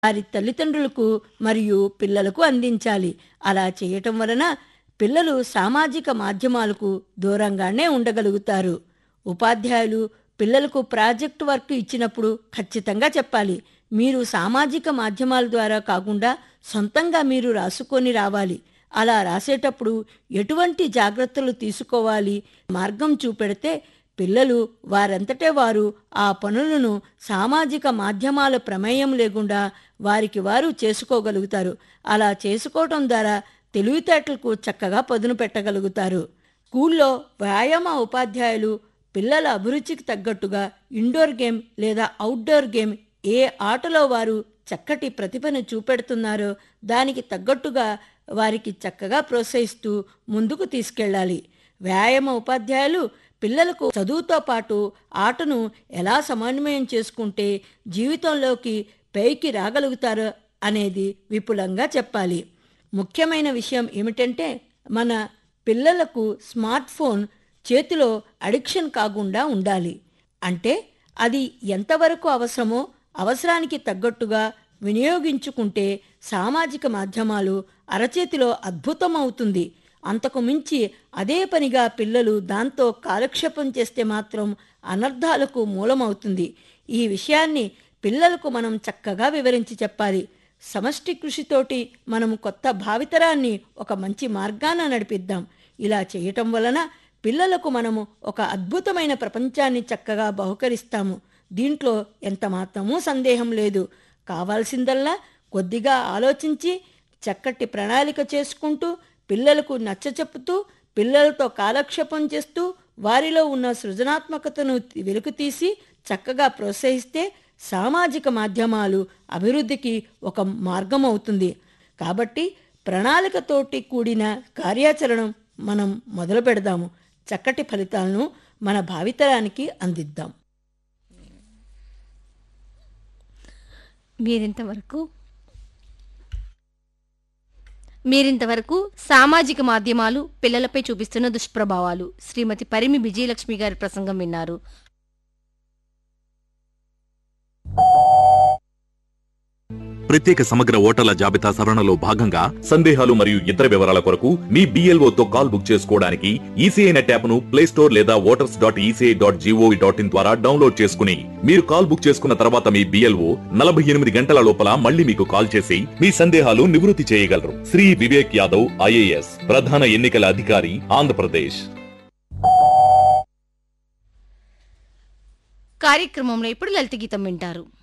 వారి తల్లిదండ్రులకు మరియు పిల్లలకు అందించాలి అలా చేయటం వలన పిల్లలు సామాజిక మాధ్యమాలకు దూరంగానే ఉండగలుగుతారు ఉపాధ్యాయులు పిల్లలకు ప్రాజెక్ట్ వర్క్ ఇచ్చినప్పుడు ఖచ్చితంగా చెప్పాలి మీరు సామాజిక మాధ్యమాల ద్వారా కాకుండా సొంతంగా మీరు రాసుకొని రావాలి అలా రాసేటప్పుడు ఎటువంటి జాగ్రత్తలు తీసుకోవాలి మార్గం చూపెడితే పిల్లలు వారంతటే వారు ఆ పనులను సామాజిక మాధ్యమాల ప్రమేయం లేకుండా వారికి వారు చేసుకోగలుగుతారు అలా చేసుకోవటం ద్వారా తెలివితేటలకు చక్కగా పదును పెట్టగలుగుతారు స్కూల్లో వ్యాయామ ఉపాధ్యాయులు పిల్లల అభిరుచికి తగ్గట్టుగా ఇండోర్ గేమ్ లేదా అవుట్డోర్ గేమ్ ఏ ఆటలో వారు చక్కటి ప్రతిభను చూపెడుతున్నారో దానికి తగ్గట్టుగా వారికి చక్కగా ప్రోత్సహిస్తూ ముందుకు తీసుకెళ్ళాలి వ్యాయామ ఉపాధ్యాయులు పిల్లలకు చదువుతో పాటు ఆటను ఎలా సమన్వయం చేసుకుంటే జీవితంలోకి పైకి రాగలుగుతారో అనేది విపులంగా చెప్పాలి ముఖ్యమైన విషయం ఏమిటంటే మన పిల్లలకు స్మార్ట్ ఫోన్ చేతిలో అడిక్షన్ కాకుండా ఉండాలి అంటే అది ఎంతవరకు అవసరమో అవసరానికి తగ్గట్టుగా వినియోగించుకుంటే సామాజిక మాధ్యమాలు అరచేతిలో అద్భుతమవుతుంది అంతకు మించి అదే పనిగా పిల్లలు దాంతో కాలక్షేపం చేస్తే మాత్రం అనర్థాలకు మూలమవుతుంది ఈ విషయాన్ని పిల్లలకు మనం చక్కగా వివరించి చెప్పాలి సమష్టి కృషితోటి మనం కొత్త భావితరాన్ని ఒక మంచి మార్గాన నడిపిద్దాం ఇలా చేయటం వలన పిల్లలకు మనము ఒక అద్భుతమైన ప్రపంచాన్ని చక్కగా బహుకరిస్తాము దీంట్లో ఎంత మాత్రమూ సందేహం లేదు కావాల్సిందల్లా కొద్దిగా ఆలోచించి చక్కటి ప్రణాళిక చేసుకుంటూ పిల్లలకు నచ్చచెప్పుతూ పిల్లలతో కాలక్షేపం చేస్తూ వారిలో ఉన్న సృజనాత్మకతను వెలుకుతీసి చక్కగా ప్రోత్సహిస్తే సామాజిక మాధ్యమాలు అభివృద్ధికి ఒక మార్గం అవుతుంది కాబట్టి ప్రణాళికతోటి కూడిన కార్యాచరణ మనం మొదలు పెడదాము చక్కటి ఫలితాలను మన భావితరానికి అందిద్దాం మీరింతవరకు మీరింతవరకు సామాజిక మాధ్యమాలు పిల్లలపై చూపిస్తున్న దుష్ప్రభావాలు శ్రీమతి పరిమి విజయలక్ష్మి గారి ప్రసంగం విన్నారు ప్రత్యేక సమగ్ర ఓటర్ల జాబితా సవరణలో భాగంగా సందేహాలు మరియు ఇతర వివరాల కొరకు మీ BLO తో కాల్ బుక్ చేసుకోవడానికి ఈసీఐ నెట్ యాప్ ను ప్లే స్టోర్ లేదా voters dot ECI dot gov dot in ద్వారా డౌన్లోడ్ చేసుకుని మీరు కాల్ బుక్ చేసుకున్న తర్వాత మీ బిఎల్ఓ నలభై ఎనిమిది గంటల లోపల మళ్ళీ మీకు కాల్ చేసి మీ సందేహాలు నివృత్తి చేయగలరు శ్రీ వివేక్ యాదవ్ ఐఏఎస్ ప్రధాన ఎన్నికల అధికారి ఆంధ్రప్రదేశ్ కార్యక్రమంలో ఇప్పుడు లలిత గీతం వింటారు